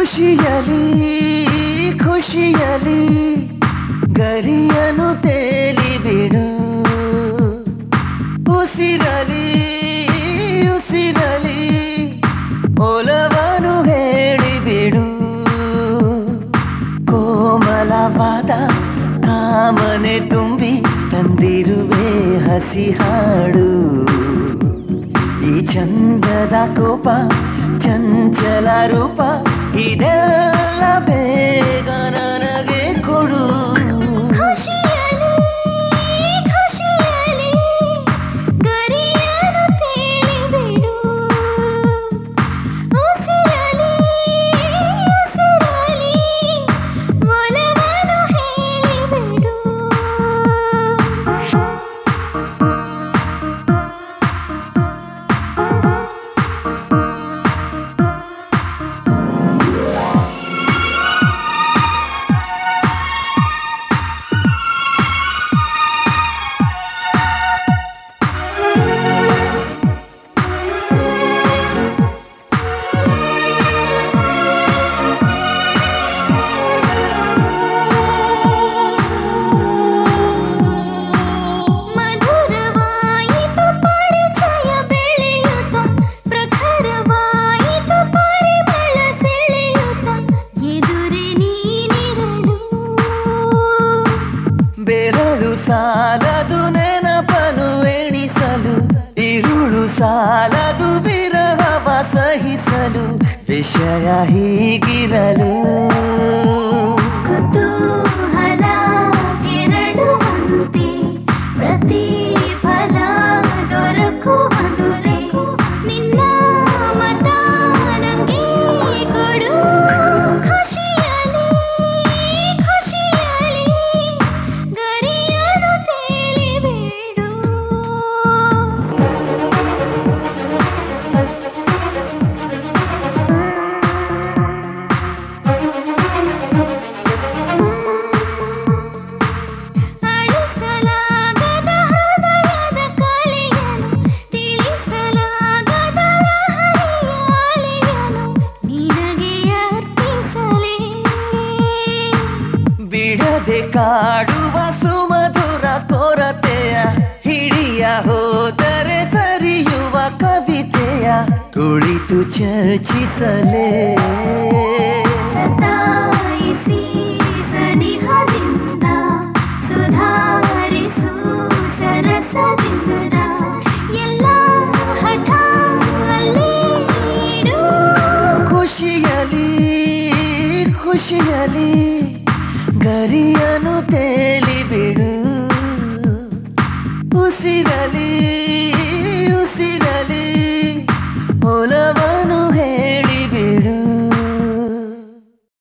ಖುಷಿಯಲಿ ಖುಷಿಯಲಿ ಗರಿಯನು ತೇಲಿ ಬಿಡು ಉಸಿರಲಿ ಉಸಿರಲಿ ಒಲವನು ಹೇಳಿಬಿಡು ಕೋಮಲವಾದ ಕಾಮನೆ ತುಂಬಿ ತಂದಿರುವೆ ಹಸಿ ಹಾಡು ಈ ಚಂದದ ಕೋಪ ಚಂಚಲ ರೂಪ ಇದೆಲ್ಲ ಬೇಗ ನನಗೆ ಕೊಡು ಖುಷಿಯಲಿ ಖುಷಿಯಲಿ ಗರಿಯನು ತೇಲಿ ಬಿಡು ಉಸಿರಲಿ ಉಸಿರಲಿ ಒಲವನ್ನು ಹೇಳಿಬಿಡು ಮಧುರವಾಯಿತು ಪರಿಚಯ ಬೆಳೆಯುತ್ತ ಪ್ರಖರವಾಯಿತು ಪರಿಮಳ ಸೆಳೆಯುತ್ತ ಎದುರೆ ನೀನಿರಲು ಬೆರಳು ಸಾಲದು ನೆನಪನು ಎಣಿಸಲು ಇರುಳು ಸಾಲದು ವಿರಹವ ಸಹಿಸಲು ವಿಷಯ ಹೀಗಿರಲು ಕುತೂಹಲ ಕೆರಳುವಂತೆ ಪ್ರತಿಫಲ ದೊರಕುವಂತೆ ನಿನ್ನ ಮತ ನಂಗೆ ಕೊಡು ಖುಷಿಯಲಿ ಖುಷಿಯಲಿ ಗರಿಯನು ತೇಲಿ ಬಿಡು ಅಳಿಸಲಾಗದ ಹೃದಯದ ಕಲೆಯನು ತಿಳಿಸಲಾಗದ ಲಹರಿಯಾಲೆಯನು ನಿನಗೆ ಅರ್ಪಿಸಲೇ ಬಿಡದೆ ಕಾಡುವ ಸುಮಧುರ ಕೊರತೆಯ ಹಿಡಿಯ ಹೋದರೆ ಸರಿಯುವ ಕವಿತೆಯ ಕುಳಿತು ಚರ್ಚಿಸಲೇ ಸತಾಯಿಸಿ ಸನಿಹದಿಂದ ಸುಧಾರಿಸು ಸರಸದಿ ಸದಾ ಎಲ್ಲ ಹಠ ಅಲ್ಲೇ ಇಡು ಖುಷಿಯಲಿ ಖುಷಿಯಲಿ ಗರಿಯನು ತೇಲಿ ಬಿಡು ಉಸಿರಲಿ